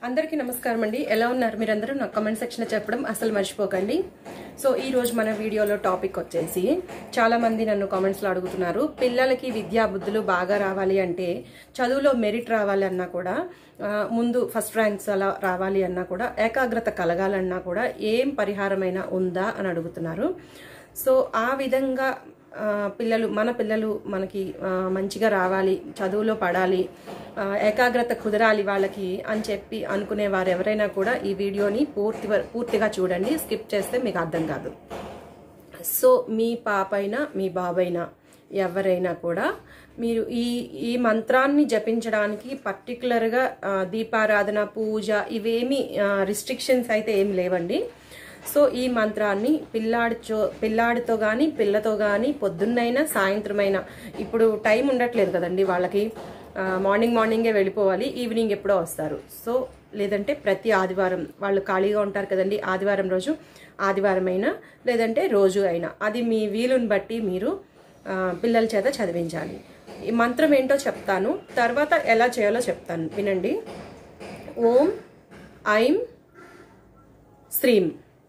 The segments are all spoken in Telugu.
అందరికీ నమస్కారం అండి ఎలా ఉన్నారు మీరందరూ నా కామెంట్ సెక్షన్లో చెప్పడం అసలు మర్చిపోకండి సో ఈ రోజు మన వీడియోలో టాపిక్ వచ్చేసి చాలా మంది నన్ను కామెంట్స్లో అడుగుతున్నారు పిల్లలకి విద్యా బుద్ధులు బాగా రావాలి అంటే చదువులో మెరిట్ రావాలి అన్నా కూడా ఆ, ముందు ఫస్ట్ ర్యాంక్స్ అలా రావాలి అన్నా కూడా ఏకాగ్రత కలగాలన్నా కూడా ఏం పరిహారమైనా ఉందా అని అడుగుతున్నారు సో ఆ విధంగా ఆ, పిల్లలు మన పిల్లలు మనకి ఆ, మంచిగా రావాలి చదువులో పడాలి ఆ, ఏకాగ్రత కుదరాలి వాళ్ళకి అని చెప్పి అనుకునే వారు ఎవరైనా కూడా ఈ వీడియోని పూర్తి వ- పూర్తిగా చూడండి స్కిప్ చేస్తే మీకు అర్థం కాదు సో మీ పాపైనా మీ బాబైనా ఎవరైనా కూడా మీరు ఈ ఈ మంత్రాన్ని జపించడానికి పర్టికులర్గా దీపారాధన పూజ ఇవేమి రిస్ట్రిక్షన్స్ అయితే ఏం లేవండి సో ఈ మంత్రాన్ని పిల్లాడిచో పిల్లాడితో కానీ పిల్లతో కానీ పొద్దున్నైనా సాయంత్రమైనా ఇప్పుడు టైం ఉండట్లేదు కదండి వాళ్ళకి ఆ, మార్నింగ్ మార్నింగే వెళ్ళిపోవాలి ఈవినింగ్ ఎప్పుడో వస్తారు సో లేదంటే ప్రతి ఆదివారం వాళ్ళు ఖాళీగా ఉంటారు కదండి ఆదివారం రోజు ఆదివారం అయినా లేదంటే రోజు అయినా అది మీ వీలుని బట్టి మీరు ఆ, పిల్లల చేత చదివించాలి ఈ మంత్రం ఏంటో చెప్తాను తర్వాత ఎలా చేయాలో చెప్తాను వినండి ఓం ఐం శ్రీం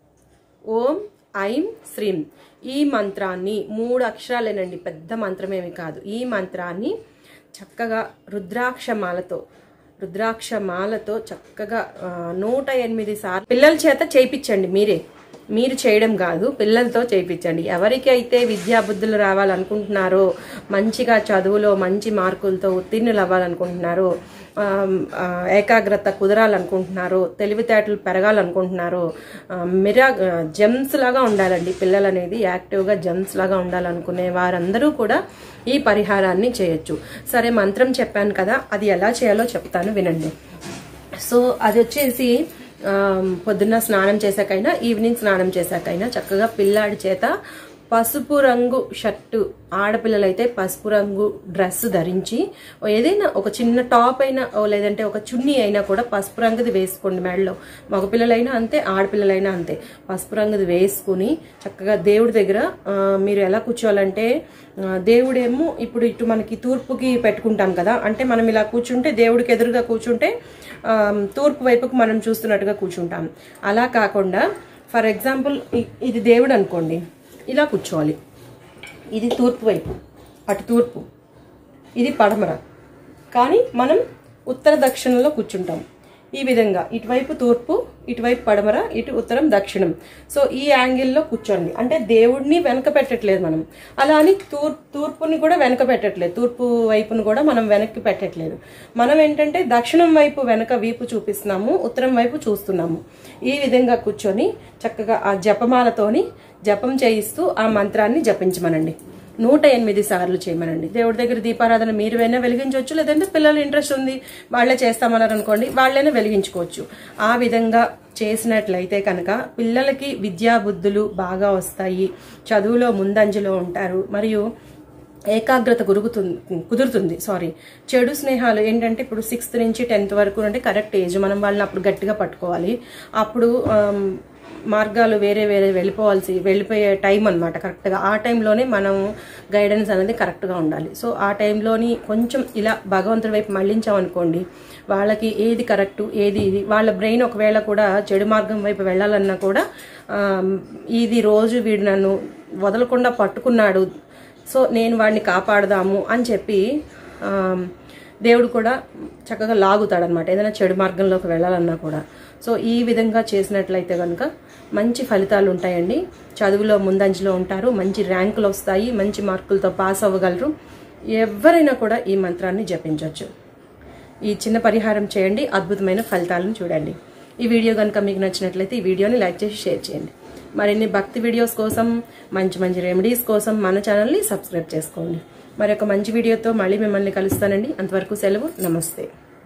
ఓం ఐం శ్రీం ఈ మంత్రాన్ని మూడు అక్షరాలేనండి పెద్ద మంత్రమేమి కాదు ఈ మంత్రాన్ని చక్కగా రుద్రాక్షమాలతో రుద్రాక్షమాలతో చక్కగా ఆ, నూట ఎనిమిది సార్లు పిల్లల చేత చేయించండి మీరే మీరు చేయడం కాదు పిల్లలతో చేయించండి ఎవరికైతే విద్యా బుద్ధులు రావాలనుకుంటున్నారో మంచిగా చదువులో మంచి మార్కులతో ఉత్తీర్ణులు అవ్వాలనుకుంటున్నారో ఆ, ఆ, ఏకాగ్రత కుదరాలనుకుంటున్నారో తెలివితేటలు పెరగాలనుకుంటున్నారో ఆ, మిరా జెమ్స్ లాగా ఉండాలండి పిల్లలు అనేది యాక్టివ్గా జెమ్స్ లాగా ఉండాలనుకునే వారందరూ కూడా ఈ పరిహారాన్ని చేయొచ్చు సరే మంత్రం చెప్పాను కదా అది ఎలా చేయాలో చెప్తాను వినండి సో అది వచ్చేసి ఆ, పొద్దున్న స్నానం చేశాకైనా ఈవినింగ్ స్నానం చేశాకైనా చక్కగా పిల్లాడి చేత పసుపు రంగు షర్టు ఆడపిల్లలైతే పసుపు రంగు డ్రెస్ ధరించి ఓ ఏదైనా ఒక చిన్న టాప్ అయినా ఓ లేదంటే ఒక చున్నీ అయినా కూడా పసుపు రంగుది వేసుకోండి మెడలో మగపిల్లలైనా అంతే ఆడపిల్లలైనా అంతే పసుపు రంగుది వేసుకుని చక్కగా దేవుడి దగ్గర ఆ, మీరు ఎలా కూర్చోవాలంటే ఆ, దేవుడేమో ఇప్పుడు ఇటు మనకి తూర్పుకి పెట్టుకుంటాం కదా అంటే మనం ఇలా కూర్చుంటే దేవుడికి ఎదురుగా కూర్చుంటే ఆ, తూర్పు వైపుకు మనం చూస్తున్నట్టుగా కూర్చుంటాం అలా కాకుండా ఫర్ ఎగ్జాంపుల్ ఇది దేవుడు అనుకోండి ఇలా కూర్చోవాలి ఇది తూర్పు వైపు అటు తూర్పు ఇది పడమర కానీ మనం ఉత్తర దక్షిణంలో కూర్చుంటాం ఈ విధంగా ఇటువైపు తూర్పు ఇటువైపు పడమర ఇటు ఉత్తరం దక్షిణం సో ఈ యాంగిల్లో కూర్చోండి అంటే దేవుడిని వెనక పెట్టట్లేదు మనం అలా అని తూర్ తూర్పుని కూడా వెనక పెట్టట్లేదు తూర్పు వైపును కూడా మనం వెనక్కి పెట్టట్లేదు మనం ఏంటంటే దక్షిణం వైపు వెనక వీపు చూపిస్తున్నాము ఉత్తరం వైపు చూస్తున్నాము ఈ విధంగా కూర్చొని చక్కగా ఆ జపమాలతోని జపం చేయిస్తూ ఆ మంత్రాన్ని జపించమనండి నూట ఎనిమిది సార్లు చేయమనండి దేవుడి దగ్గర దీపారాధన మీరు అయినా వెలిగించవచ్చు లేదంటే పిల్లలు ఇంట్రెస్ట్ ఉంది వాళ్ళే చేస్తామన్నారు అనుకోండి వాళ్ళైనా వెలిగించుకోవచ్చు ఆ విధంగా చేసినట్లయితే కనుక పిల్లలకి విద్యా బుద్ధులు బాగా వస్తాయి చదువులో ముందంజలో ఉంటారు మరియు ఏకాగ్రత గురుగుతుంది కుదురుతుంది సారీ చెడు స్నేహాలు ఏంటంటే ఇప్పుడు సిక్స్త్ నుంచి టెన్త్ వరకు అంటే కరెక్ట్ ఏజ్ మనం వాళ్ళని అప్పుడు గట్టిగా పట్టుకోవాలి అప్పుడు ఆమ్, మార్గాలు వేరే వేరే వెళ్ళిపోవాల్సి వెళ్ళిపోయే టైం అనమాట కరెక్ట్గా ఆ టైంలోనే మనం గైడెన్స్ అనేది కరెక్ట్గా ఉండాలి సో ఆ టైంలోని కొంచెం ఇలా భగవంతుడి వైపు మళ్ళించామనుకోండి వాళ్ళకి ఏది కరెక్ట్ ఏది ఇది వాళ్ళ బ్రెయిన్ ఒకవేళ కూడా చెడు మార్గం వైపు వెళ్ళాలన్నా కూడా ఆమ్, ఇది రోజు వీడు నన్ను వదలకుండా పట్టుకున్నాడు సో నేను వాడిని కాపాడదాము అని చెప్పి ఆమ్, దేవుడు కూడా చక్కగా లాగుతాడనమాట ఏదైనా చెడు మార్గంలోకి వెళ్ళాలన్నా కూడా సో ఈ విధంగా చేసినట్లయితే కనుక మంచి ఫలితాలు ఉంటాయండి చదువులో ముందంజలో ఉంటారు మంచి ర్యాంకులు వస్తాయి మంచి మార్కులతో పాస్ అవ్వగలరు ఎవరైనా కూడా ఈ మంత్రాన్ని జపించవచ్చు ఈ చిన్న పరిహారం చేయండి అద్భుతమైన ఫలితాలను చూడండి ఈ వీడియో కనుక మీకు నచ్చినట్లయితే ఈ వీడియోని లైక్ చేసి షేర్ చేయండి మరిన్ని భక్తి వీడియోస్ కోసం మంచి మంచి రెమెడీస్ కోసం మన ఛానల్ని సబ్స్క్రైబ్ చేసుకోండి మరొక మంచి వీడియోతో మళ్ళీ మిమ్మల్ని కలుస్తానండి అంతవరకు సెలవు నమస్తే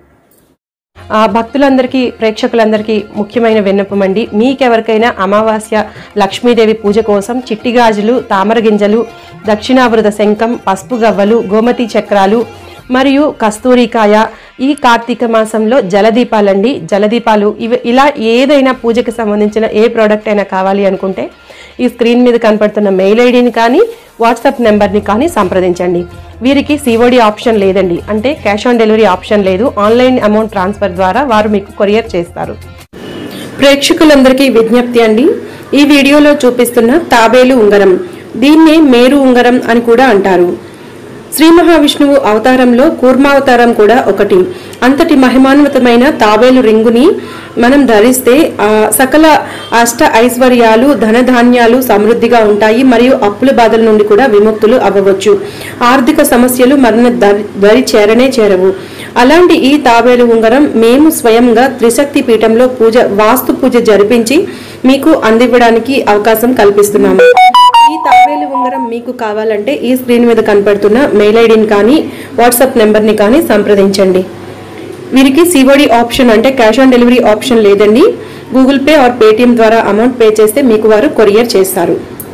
ఆ భక్తులందరికీ ప్రేక్షకులందరికీ ముఖ్యమైన విన్నపం అండి మీకెవరికైనా అమావాస్య లక్ష్మీదేవి పూజ కోసం చిట్టి గాజులు తామర గింజలు దక్షిణావృత శంఖం పసుపు గవ్వలు గోమతి చక్రాలు మరియు కస్తూరికాయ ఈ కార్తీక మాసంలో జలదీపాలండి జలదీపాలు ఇవి ఇలా ఏదైనా పూజకి సంబంధించిన ఏ ప్రోడక్ట్ అయినా కావాలి అనుకుంటే ఈ స్క్రీన్ మీద కనపడుతున్న మెయిల్ ఐడిని కానీ వాట్సాప్ నెంబర్ని కానీ సంప్రదించండి వీరికి సిఓడి ఆప్షన్ లేదండి అంటే క్యాష్ ఆన్ డెలివరీ ఆప్షన్ లేదు ఆన్లైన్ అమౌంట్ ట్రాన్స్ఫర్ ద్వారా వారు మీకు కొరియర్ చేస్తారు ప్రేక్షకులందరికీ విజ్ఞప్తి అండి ఈ వీడియోలో చూపిస్తున్న తాబేలు ఉంగరం దీన్నే మేరు ఉంగరం అని కూడా అంటారు శ్రీ మహావిష్ణువు అవతారంలో కూర్మావతారం కూడా ఒకటి అంతటి మహిమాన్వితమైన తాబేలు రింగుని మనం ధరిస్తే ఆ సకల అష్ట ఐశ్వర్యాలు ధనధాన్యాలు సమృద్ధిగా ఉంటాయి మరియు అప్పుల బాధల నుండి కూడా విముక్తులు అవ్వవచ్చు ఆర్థిక సమస్యలు మన దరి- దరి చేరనే చేరవు అలాంటి ఈ తాబేలు ఉంగరం మేము స్వయంగా త్రిశక్తి పీఠంలో పూజ వాస్తు పూజ జరిపించి మీకు అందివ్వడానికి అవకాశం కల్పిస్తున్నాము ఈ తాబేలు ఉంగరం మీకు కావాలంటే ఈ స్క్రీన్ మీద కనపడుతున్న మెయిల్ ఐడిని కానీ వాట్సాప్ నెంబర్ని కానీ సంప్రదించండి వీరికి సిఓడి ఆప్షన్ అంటే క్యాష్ ఆన్ డెలివరీ ఆప్షన్ లేదండి గూగుల్ పే ఆర్ పేటిఎం ద్వారా అమౌంట్ పే చేస్తే మీకు వారు కొరియర్ చేస్తారు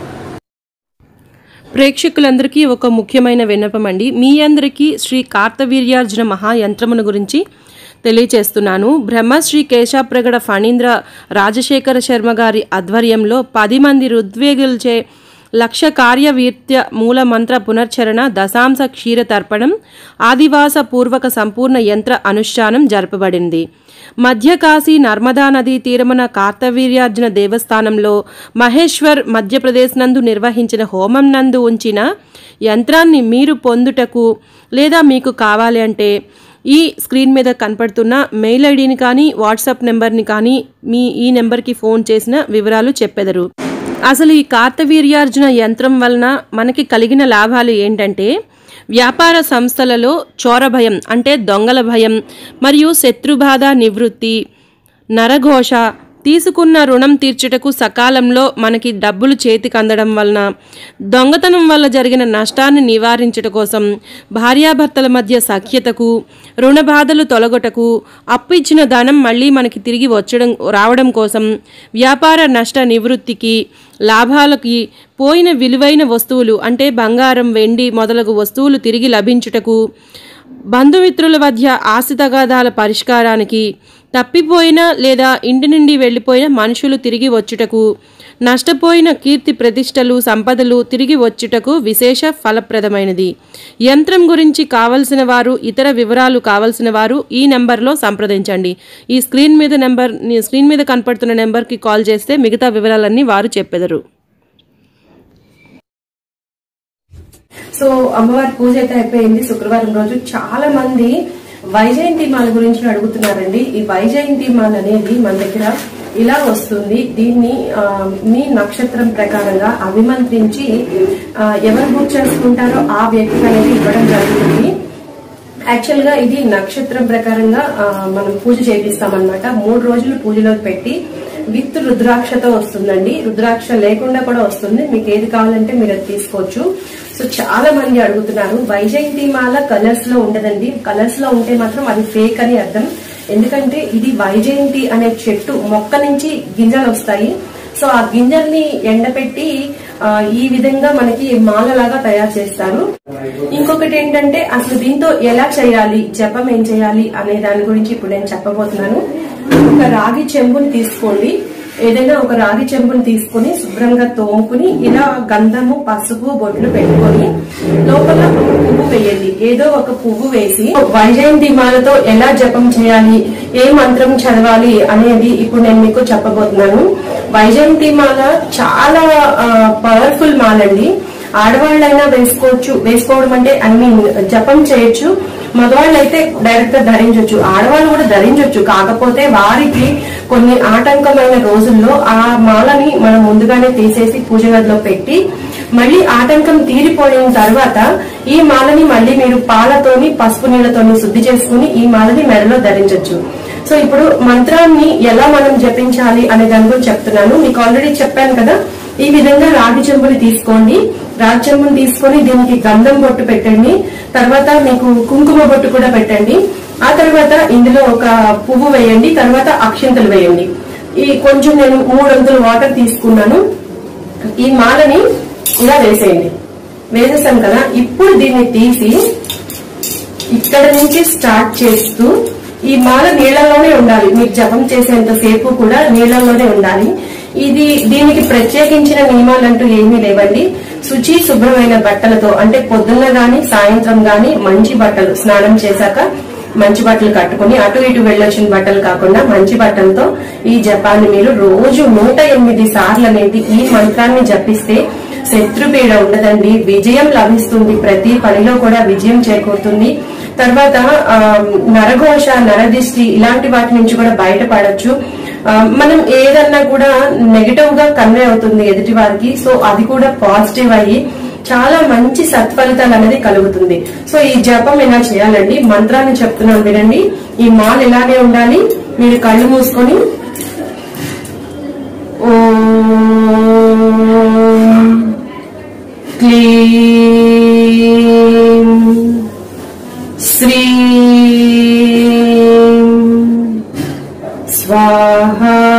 ప్రేక్షకులందరికీ ఒక ముఖ్యమైన విన్నపం అండి మీ అందరికీ శ్రీ కార్తవీర్యార్జున మహాయంత్రమును గురించి తెలియచేస్తున్నాను బ్రహ్మశ్రీ కేశాప్రగడ ఫణీంద్ర రాజశేఖర శర్మ గారి ఆధ్వర్యంలో పది మంది ఋద్వేగులచే లక్ష కార్యవీర్త్య మూల మంత్ర పునర్చరణ దశాంశ క్షీర తర్పణం ఆదివాస పూర్వక సంపూర్ణ యంత్ర అనుష్ఠానం జరపబడింది మధ్యకాశీ నర్మదా నదీ తీరమున కార్తవీర్యార్జున దేవస్థానంలో మహేశ్వర్ మధ్యప్రదేశ్ నందు నిర్వహించిన హోమం నందు ఉంచిన యంత్రాన్ని మీరు పొందుటకు లేదా మీకు కావాలి అంటే ఈ స్క్రీన్ మీద కనపడుతున్న మెయిల్ ఐడిని కానీ వాట్సాప్ నెంబర్ని కానీ మీ ఈ నెంబర్కి ఫోన్ చేసిన వివరాలు చెప్పెదరు అసలు ఈ కార్తవీర్యార్జున యంత్రం వలన మనకి కలిగిన లాభాలు ఏంటంటే వ్యాపార సంస్థలలో చోర భయం అంటే దొంగల భయం మరియు శత్రుబాధ నివృత్తి నరఘోష తీసుకున్న రుణం తీర్చుటకు సకాలంలో మనకి డబ్బులు చేతికి అందడం వలన దొంగతనం వల్ల జరిగిన నష్టాన్ని నివారించుట కోసం భార్యాభర్తల మధ్య సఖ్యతకు రుణ బాధలు తొలగొటకు అప్పు ఇచ్చిన ధనం మళ్ళీ మనకి తిరిగి వచ్చడం రావడం కోసం వ్యాపార నష్ట నివృత్తికి లాభాలకి పోయిన విలువైన వస్తువులు అంటే బంగారం వెండి మొదలగు వస్తువులు తిరిగి లభించుటకు బంధుమిత్రుల మధ్య ఆస్తి తగాదాల పరిష్కారానికి తప్పిపోయిన లేదా ఇంటి నుండి వెళ్ళిపోయిన మనుషులు తిరిగి వచ్చుటకు నష్టపోయిన కీర్తి ప్రతిష్టలు సంపదలు తిరిగి వచ్చుటకు విశేష ఫలప్రదమైనది యంత్రం గురించి కావలసిన వారు ఇతర వివరాలు కావలసిన వారు ఈ నెంబర్లో సంప్రదించండి ఈ స్క్రీన్ మీద నెంబర్ స్క్రీన్ మీద కనపడుతున్న నెంబర్కి కాల్ చేస్తే మిగతా వివరాలన్నీ వారు చెప్పెదరు సో అమ్మవారి పూజ అయితే అయిపోయింది శుక్రవారం రోజు చాలా మంది వైజయంతి మాల గురించి అడుగుతున్నారండి ఈ వైజయంతి మాల అనేది మన దగ్గర ఇలా వస్తుంది దీన్ని ఆ, మీ నక్షత్రం ప్రకారంగా అభిమంత్రించి ఆ, ఎవరు బుక్ చేసుకుంటారో ఆ వ్యక్తికి అనేది ఇవ్వడం జరుగుతుంది యాక్చువల్ గా ఇది నక్షత్రం ప్రకారంగా ఆ, మనం పూజ చేపిస్తామన్నమాట మూడు రోజులు పూజలో పెట్టి విత్ రుద్రాక్షతో వస్తుందండి రుద్రాక్ష లేకుండా కూడా వస్తుంది మీకు ఏది కావాలంటే మీరు అది తీసుకోవచ్చు సో చాలా మంది అడుగుతున్నారు వైజయంతి మాల కలర్స్ లో ఉండదండి కలర్స్ లో ఉంటే మాత్రం అది ఫేక్ అని అర్థం ఎందుకంటే ఇది వైజయంతి అనే చెట్టు మొక్క నుంచి గింజలు వస్తాయి సో ఆ గింజల్ని ఎండపెట్టి ఆ, ఈ విధంగా మనకి మాలలాగా తయారు చేస్తారు ఇంకొకటి ఏంటంటే అసలు దీంతో ఎలా చేయాలి జపం ఏం చేయాలి అనే దాని గురించి ఇప్పుడు నేను చెప్పబోతున్నాను ఒక రాగి చెంబుని తీసుకోండి ఏదైనా ఒక రాగి చెంబుని తీసుకొని శుభ్రంగా తోముకుని ఇలా గంధము పసుపు బొట్లు పెట్టుకొని లోపల ఒక పువ్వు వేయండి ఏదో ఒక పువ్వు వేసి వైజయంతి మాలతో ఎలా జపం చేయాలి ఏ మంత్రం చదవాలి అనేది ఇప్పుడు నేను మీకు చెప్పబోతున్నాను వైజయంతి మాల చాలా పవర్ఫుల్ మాల అండి ఆడవాళ్ళైనా వేసుకోవచ్చు వేసుకోవడం అంటే ఐ మీన్ జపం చేయొచ్చు మగవాళ్ళు అయితే డైరెక్ట్ గా ధరించవచ్చు ఆడవాళ్ళు కూడా ధరించవచ్చు కాకపోతే వారికి కొన్ని ఆటంకమైన రోజుల్లో ఆ మాలని మనం ముందుగానే తీసేసి పూజ గదిలో పెట్టి మళ్ళీ ఆటంకం తీరిపోయిన తర్వాత ఈ మాలని మళ్ళీ మీరు పాలతోని పసుపు నీళ్ళతోని శుద్ధి చేసుకుని ఈ మాలని మెడలో ధరించవచ్చు సో ఇప్పుడు మంత్రాన్ని ఎలా మనం జపించాలి అనే దాని గురించి చెప్తున్నాను మీకు ఆల్రెడీ చెప్పాను కదా ఈ విధంగా రాగి చెంబుని తీసుకోండి రాగి చెంబుని తీసుకొని దీనికి గంధం బొట్టు పెట్టండి తర్వాత మీకు కుంకుమ బొట్టు కూడా పెట్టండి ఆ తర్వాత ఇందులో ఒక పువ్వు వేయండి తర్వాత అక్షింతలు వేయండి ఈ కొంచెం నేను మూడొంతులు వాటర్ తీసుకున్నాను ఈ మాలని ఇలా వేసేయండి వేసేసాం కదా ఇప్పుడు దీన్ని తీసి ఇక్కడ నుంచి స్టార్ట్ చేస్తూ ఈ మాల నీళ్ళలోనే ఉండాలి మీరు జపం చేసేంత సేపు కూడా నీళ్ళలోనే ఉండాలి ఇది దీనికి ప్రత్యేకించిన నియమాలంటూ ఏమీ లేవండి శుచి శుభ్రమైన బట్టలతో అంటే పొద్దున్న గాని సాయంత్రం గాని మంచి బట్టలు స్నానం చేశాక మంచి బట్టలు కట్టుకుని అటు ఇటు వెళ్ళొచ్చిన బట్టలు కాకుండా మంచి బట్టలతో ఈ జపాన్ని మీరు రోజు నూట ఎనిమిది సార్లు అనేది ఈ మంత్రాన్ని జపిస్తే శత్రుపీడ ఉండదండి విజయం లభిస్తుంది ప్రతి పనిలో కూడా విజయం చేకూరుతుంది తర్వాత ఆ, నరఘోష నరదిష్టి ఇలాంటి వాటి నుంచి కూడా బయటపడొచ్చు ఆ, మనం ఏదన్నా కూడా నెగిటివ్ గా కన్వే అవుతుంది ఎదుటి వారికి సో అది కూడా పాజిటివ్ అయ్యి చాలా మంచి సత్ఫలితాలు అనేది కలుగుతుంది సో ఈ జపం ఎలా చేయాలండి మంత్రాన్ని చెప్తున్నాను వినండి ఈ మాల్ ఇలానే ఉండాలి మీరు కళ్ళు మూసుకొని ఓం క్లీం శ్రీం స్వాహ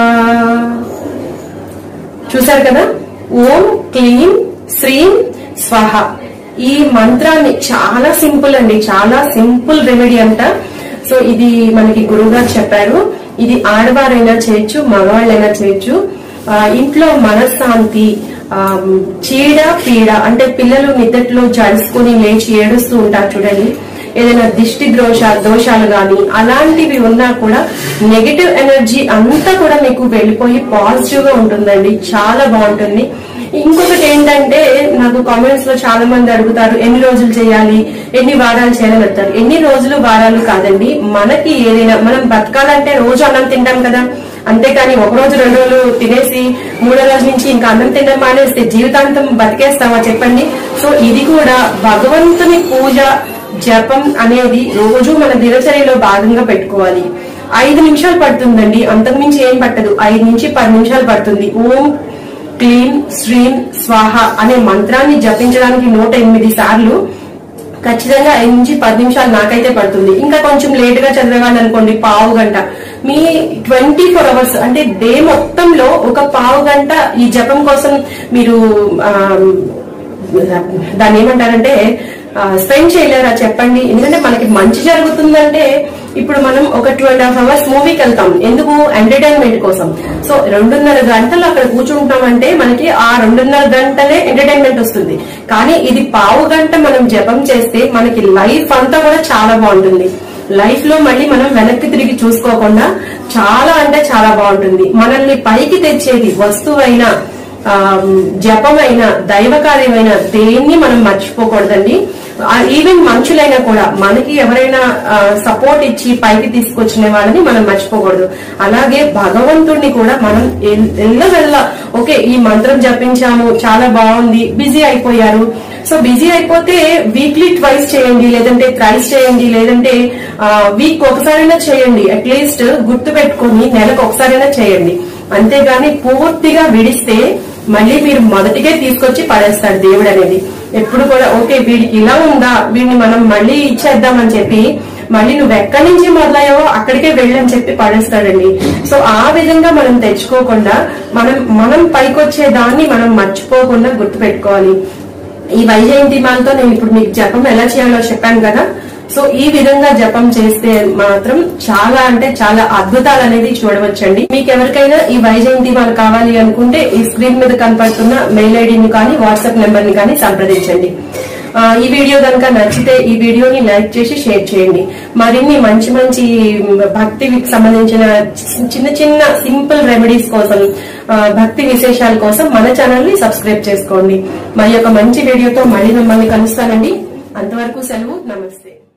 చూసారు కదా ఓం క్లీం శ్రీం స్వాహ ఈ మంత్రాన్ని చాలా సింపుల్ అండి చాలా సింపుల్ రెమెడీ అంట సో ఇది మనకి గురువుగారు చెప్పారు ఇది ఆడవారైనా చేయొచ్చు మగవాళ్ళైనా చేయొచ్చు ఆ, ఇంట్లో మనశ్శాంతి ఆ, చీడ పీడ అంటే పిల్లలు నిద్దట్లో జడుసుకుని లేచి ఏడుస్తూ ఉంటారు చూడండి ఏదైనా దిష్టి దోష దోషాలు గాని అలాంటివి ఉన్నా కూడా నెగటివ్ ఎనర్జీ అంతా కూడా మీకు వెళ్ళిపోయి పాజిటివ్ గా ఉంటుందండి చాలా బాగుంటుంది ఇంకొకటి ఏంటంటే నాకు కామెంట్స్ లో చాలా మంది అడుగుతారు ఎన్ని రోజులు చేయాలి ఎన్ని వారాలు చేయాలని అడుగుతారు ఎన్ని రోజులు వారాలు కాదండి మనకి ఏదైనా మనం బతకాలంటే రోజు అన్నం తింటాం కదా అంతేకాని ఒక రోజు రెండు రోజులు తినేసి మూడో రోజు నుంచి ఇంకా అన్నం తినడం మానేస్తే జీవితాంతం బతికేస్తామా చెప్పండి సో ఇది కూడా భగవంతుని పూజ జపం అనేది రోజు మన దినచర్యలో భాగంగా పెట్టుకోవాలి ఐదు నిమిషాలు పడుతుందండి అంతకుమించి ఏం పట్టదు ఐదు నుంచి పది నిమిషాలు పడుతుంది ఓం క్లీం శ్రీం స్వాహ అనే మంత్రాన్ని జపించడానికి నూట ఎనిమిది సార్లు ఖచ్చితంగా ఐదు నుంచి పది నిమిషాలు నాకైతే పడుతుంది ఇంకా కొంచెం లేట్ గా చదవాలి అనుకోండి పావు గంట మీ ట్వంటీ ఫోర్ అవర్స్ అంటే డే మొత్తంలో ఒక పావు గంట ఈ జపం కోసం మీరు ఆ, దాన్ని ఏమంటారంటే స్పెండ్ చేయలేరా చెప్పండి ఎందుకంటే మనకి మంచి జరుగుతుందంటే ఇప్పుడు మనం ఒక టూ అండ్ హాఫ్ అవర్స్ మూవీకి వెళ్తాం ఎందుకు ఎంటర్టైన్మెంట్ కోసం సో రెండున్నర గంటలు అక్కడ కూర్చుంటామంటే మనకి ఆ రెండున్నర గంటలే ఎంటర్టైన్మెంట్ వస్తుంది కానీ ఇది పావు గంట మనం జపం చేస్తే మనకి లైఫ్ అంతా కూడా చాలా బాగుంటుంది లైఫ్ లో మళ్ళీ మనం వెనక్కి తిరిగి చూసుకోకుండా చాలా అంటే చాలా బాగుంటుంది మనల్ని పైకి తెచ్చేది వస్తువైనా ఆ, జపమైన దైవ కార్యమైన దేన్ని మనం మర్చిపోకూడదండి ఈవెన్ మనుషులైనా కూడా మనకి ఎవరైనా సపోర్ట్ ఇచ్చి పైకి తీసుకొచ్చిన వాళ్ళని మనం మర్చిపోకూడదు అలాగే భగవంతుడిని కూడా మనం ఎల్లవెల్ల ఓకే ఈ మంత్రం జపించాము చాలా బాగుంది బిజీ అయిపోయారు సో బిజీ అయిపోతే వీక్లీ ట్వైస్ చేయండి లేదంటే థ్రైస్ చేయండి లేదంటే వీక్ ఒకసారైనా చేయండి అట్లీస్ట్ గుర్తు పెట్టుకొని నెలకు ఒకసారైనా చేయండి అంతేగాని పూర్తిగా విడిస్తే మళ్ళీ మీరు మొదటికే తీసుకొచ్చి పడేస్తాడు దేవుడు అనేది ఎప్పుడు కూడా ఓకే వీడికి ఇలా ఉందా వీడిని మనం మళ్ళీ ఇచ్చేద్దామని చెప్పి మళ్ళీ నువ్వు ఎక్కడి నుంచి మొదలయ్యావో అక్కడికే వెళ్ళని చెప్పి పడేస్తాడండి సో ఆ విధంగా మనం తెచ్చుకోకుండా మనం మనం పైకొచ్చే దాన్ని మనం మర్చిపోకుండా గుర్తుపెట్టుకోవాలి ఈ వైజయంతి మాలతో నేను ఇప్పుడు మీకు జపం ఎలా చేయాలో చెప్పాను కదా సో ఈ విధంగా జపం చేస్తే మాత్రం చాలా అంటే చాలా అద్భుతాలు అనేది చూడవచ్చండి మీకు ఎవరికైనా ఈ వైజయంతి మాల కావాలి అనుకుంటే ఈ స్క్రీన్ మీద కనపడుతున్న మెయిల్ ఐడిని కానీ వాట్సాప్ నెంబర్ ని కానీ సంప్రదించండి ఆ, ఈ వీడియో కనుక నచ్చితే ఈ వీడియోని లైక్ చేసి షేర్ చేయండి మరిన్ని మంచి మంచి భక్తికి సంబంధించిన చిన్న చిన్న సింపుల్ రెమెడీస్ కోసం ఆ, భక్తి విశేషాల కోసం మన ఛానల్ ని సబ్స్క్రైబ్ చేసుకోండి మరి ఒక మంచి వీడియోతో మళ్ళీ మిమ్మల్ని కలుస్తానండి అంతవరకు సెలవు నమస్తే